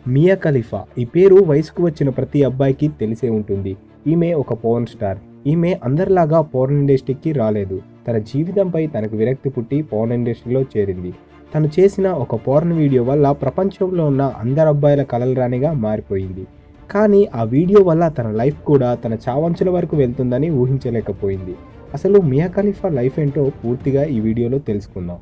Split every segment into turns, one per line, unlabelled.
మియా ఖలీఫా ఈ పేరు వయసుకు వచ్చిన ప్రతి అబ్బాయికి తెలిసే ఉంటుంది ఈమె ఒక పవర్ స్టార్ ఈమె అందరిలాగా పవర్ ఇండస్ట్రీకి రాలేదు తన జీవితంపై తనకు విరక్తి పుట్టి పవర్ ఇండస్ట్రీలో చేరింది తను చేసిన ఒక పోర్న్ వీడియో వల్ల ప్రపంచంలో ఉన్న అందరు అబ్బాయిల కలలరానిగా మారిపోయింది కానీ ఆ వీడియో వల్ల తన లైఫ్ కూడా తన చావంచుల వరకు వెళ్తుందని ఊహించలేకపోయింది అసలు మియా ఖలీఫా లైఫ్ ఏంటో పూర్తిగా ఈ వీడియోలో తెలుసుకుందాం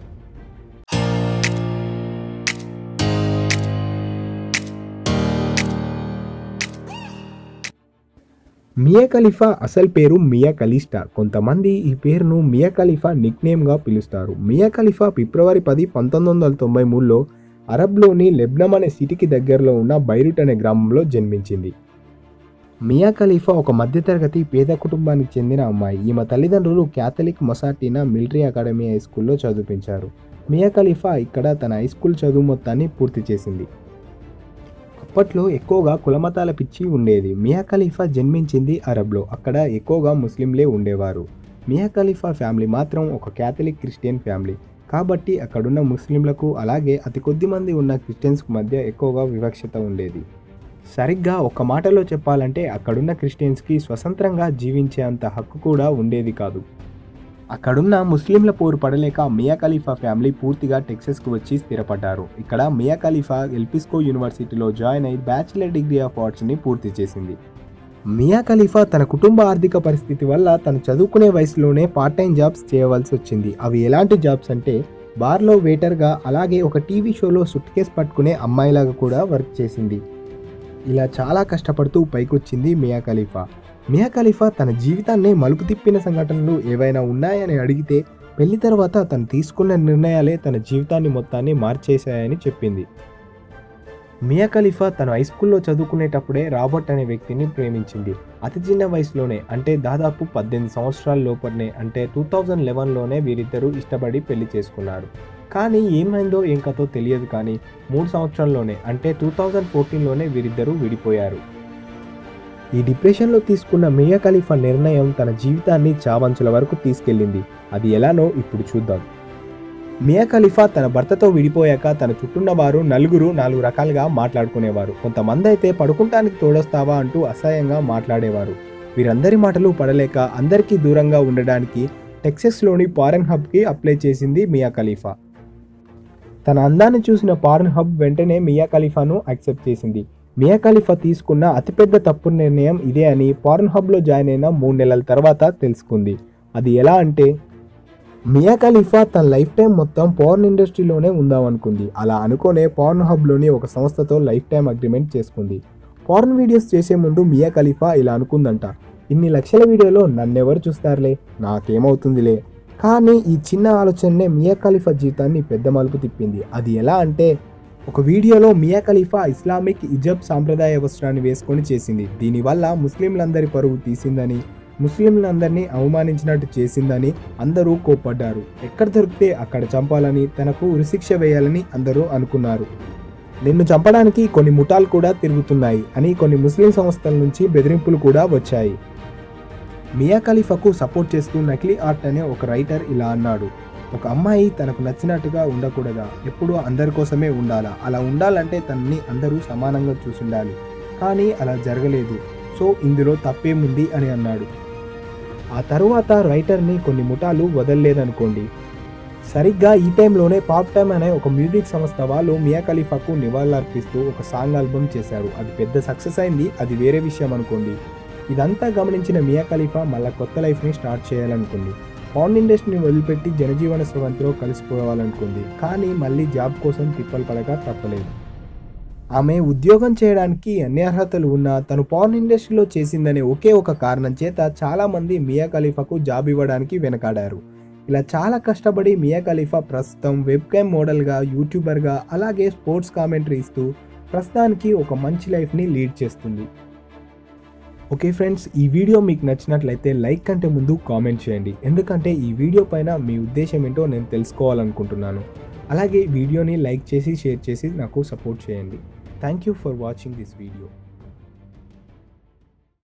మియా ఖలీఫా అసలు పేరు మియా ఖలీస్టా కొంతమంది ఈ పేరును మియా ఖలీఫా నిక్నేమ్గా పిలుస్తారు మియా ఖలీఫా ఫిబ్రవరి పది పంతొమ్మిది వందల తొంభై మూడులో అరబ్లోని లెబ్నం అనే సిటీకి దగ్గరలో ఉన్న బైరుట్ అనే గ్రామంలో జన్మించింది మియా ఖలీఫా ఒక మధ్యతరగతి పేద కుటుంబానికి చెందిన అమ్మాయి ఈమె తల్లిదండ్రులు క్యాథలిక్ మొసాటినా మిలిటరీ అకాడమీ హై స్కూల్లో చదివించారు మియా ఖలీఫా ఇక్కడ తన హై స్కూల్ చదువు మొత్తాన్ని పూర్తి చేసింది అప్పట్లో ఎక్కువగా కులమతాల పిచ్చి ఉండేది మియా ఖలీఫా జన్మించింది అరబ్లో అక్కడ ఎక్కువగా ముస్లింలే ఉండేవారు మియా ఖలీఫా ఫ్యామిలీ మాత్రం ఒక క్యాథలిక్ క్రిస్టియన్ ఫ్యామిలీ కాబట్టి అక్కడున్న ముస్లింలకు అలాగే అతి కొద్ది మంది ఉన్న క్రిస్టియన్స్కు మధ్య ఎక్కువగా వివక్షత ఉండేది సరిగ్గా ఒక మాటలో చెప్పాలంటే అక్కడున్న క్రిస్టియన్స్కి స్వతంత్రంగా జీవించే అంత హక్కు కూడా ఉండేది కాదు అక్కడున్న ముస్లింల పోరు పడలేక మియా ఖలీఫా ఫ్యామిలీ పూర్తిగా టెక్సస్కు వచ్చి స్థిరపడ్డారు ఇక్కడ మియా ఖలీఫా ఎల్పిస్కో యూనివర్సిటీలో జాయిన్ అయి బ్యాచిలర్ డిగ్రీ ఆఫ్ ఆర్ట్స్ని పూర్తి చేసింది మియా ఖలీఫా తన కుటుంబ ఆర్థిక పరిస్థితి వల్ల తను చదువుకునే వయసులోనే పార్ట్ టైం జాబ్స్ చేయవలసి వచ్చింది అవి ఎలాంటి జాబ్స్ అంటే బార్లో వెయిటర్గా అలాగే ఒక టీవీ షోలో సుట్ కేస్ పట్టుకునే అమ్మాయిలాగా కూడా వర్క్ చేసింది ఇలా చాలా కష్టపడుతూ పైకొచ్చింది మియా ఖలీఫా మియా ఖలీఫా తన జీవితాన్ని మలుపు తిప్పిన సంఘటనలు ఏవైనా ఉన్నాయని అడిగితే పెళ్లి తర్వాత తను తీసుకున్న నిర్ణయాలే తన జీవితాన్ని మొత్తాన్ని మార్చేశాయని చెప్పింది మియా ఖలీఫా తను హై స్కూల్లో చదువుకునేటప్పుడే రాబర్ట్ అనే వ్యక్తిని ప్రేమించింది అతి చిన్న వయసులోనే అంటే దాదాపు పద్దెనిమిది సంవత్సరాల లోపలనే అంటే టూ థౌజండ్ లెవెన్లోనే వీరిద్దరూ ఇష్టపడి పెళ్లి చేసుకున్నారు కానీ ఏమైందో ఏం కథో తెలియదు కానీ మూడు సంవత్సరాల్లోనే అంటే టూ థౌజండ్ ఫోర్టీన్లోనే వీరిద్దరూ విడిపోయారు ఈ డిప్రెషన్లో తీసుకున్న మియా ఖలీఫా నిర్ణయం తన జీవితాన్ని చావంచుల వరకు తీసుకెళ్ళింది అది ఎలానో ఇప్పుడు చూద్దాం మియా ఖలీఫా తన భర్తతో విడిపోయాక తన చుట్టున్న వారు నలుగురు నాలుగు రకాలుగా మాట్లాడుకునేవారు కొంతమంది అయితే పడుకుంటానికి తోడొస్తావా అంటూ అసహ్యంగా మాట్లాడేవారు వీరందరి మాటలు పడలేక అందరికీ దూరంగా ఉండడానికి టెక్సస్లోని పారెన్ హబ్కి అప్లై చేసింది మియా ఖలీఫా తన అందాన్ని చూసిన పారెన్ హబ్ వెంటనే మియా ఖలీఫాను యాక్సెప్ట్ చేసింది మియా ఖలీఫా తీసుకున్న అతిపెద్ద తప్పు నిర్ణయం ఇదే అని పార్న్ హబ్లో జాయిన్ అయిన మూడు నెలల తర్వాత తెలుసుకుంది అది ఎలా అంటే మియా ఖలీఫా తన లైఫ్ టైం మొత్తం పార్న్ ఇండస్ట్రీలోనే ఉందామనుకుంది అలా అనుకోనే పార్న్ హబ్లోని ఒక సంస్థతో లైఫ్ టైం అగ్రిమెంట్ చేసుకుంది పార్న్ వీడియోస్ చేసే ముందు మియా ఖలీఫా ఇలా అనుకుందంట ఇన్ని లక్షల వీడియోలో నన్నెవరు చూస్తారులే నాకేమవుతుందిలే కానీ ఈ చిన్న ఆలోచననే మియా ఖలీఫా జీవితాన్ని పెద్ద మలుపు తిప్పింది అది ఎలా అంటే ఒక వీడియోలో మియా ఖలీఫా ఇస్లామిక్ ఇజబ్ సాంప్రదాయ వస్త్రాన్ని వేసుకొని చేసింది దీనివల్ల ముస్లింలందరి పరువు తీసిందని ముస్లింలందరినీ అవమానించినట్టు చేసిందని అందరూ కోప్పడ్డారు ఎక్కడ దొరికితే అక్కడ చంపాలని తనకు ఉరిశిక్ష వేయాలని అందరూ అనుకున్నారు నిన్ను చంపడానికి కొన్ని ముఠాలు కూడా తిరుగుతున్నాయి అని కొన్ని ముస్లిం సంస్థల నుంచి బెదిరింపులు కూడా వచ్చాయి మియా ఖలీఫాకు సపోర్ట్ చేస్తూ నకిలీ ఆర్ట్ అనే ఒక రైటర్ ఇలా అన్నాడు ఒక అమ్మాయి తనకు నచ్చినట్టుగా ఉండకూడదా ఎప్పుడూ అందరి కోసమే ఉండాలా అలా ఉండాలంటే తనని అందరూ సమానంగా చూసుండాలి కానీ అలా జరగలేదు సో ఇందులో తప్పేముంది అని అన్నాడు ఆ తరువాత రైటర్ని కొన్ని ముఠాలు వదలలేదనుకోండి సరిగ్గా ఈ టైంలోనే పాప్ టైమ్ అనే ఒక మ్యూజిక్ సంస్థ వాళ్ళు మియా ఖలీఫాకు నివాళులర్పిస్తూ ఒక సాంగ్ ఆల్బమ్ చేశారు అది పెద్ద సక్సెస్ అయింది అది వేరే విషయం అనుకోండి ఇదంతా గమనించిన మియా ఖలీఫా మళ్ళీ కొత్త లైఫ్ని స్టార్ట్ చేయాలనుకుంది పాన్ ఇండస్ట్రీని వదిలిపెట్టి జనజీవన స్రవంతిలో కలిసిపోవాలనుకుంది కానీ మళ్ళీ జాబ్ కోసం తిప్పలు పడక తప్పలేదు ఆమె ఉద్యోగం చేయడానికి అన్ని అర్హతలు ఉన్నా తను పాన్ ఇండస్ట్రీలో చేసిందనే ఒకే ఒక కారణం చేత చాలామంది మియా ఖలీఫాకు జాబ్ ఇవ్వడానికి వెనకాడారు ఇలా చాలా కష్టపడి మియా ఖలీఫా ప్రస్తుతం వెబ్ క్యామ్ మోడల్గా యూట్యూబర్గా అలాగే స్పోర్ట్స్ కామెంటరీ ఇస్తూ ప్రస్తుతానికి ఒక మంచి లైఫ్ని లీడ్ చేస్తుంది ఓకే ఫ్రెండ్స్ ఈ వీడియో మీకు నచ్చినట్లయితే లైక్ కంటే ముందు కామెంట్ చేయండి ఎందుకంటే ఈ వీడియో పైన మీ ఉద్దేశం ఏంటో నేను తెలుసుకోవాలనుకుంటున్నాను అలాగే వీడియోని లైక్ చేసి షేర్ చేసి నాకు సపోర్ట్ చేయండి thank you for watching this video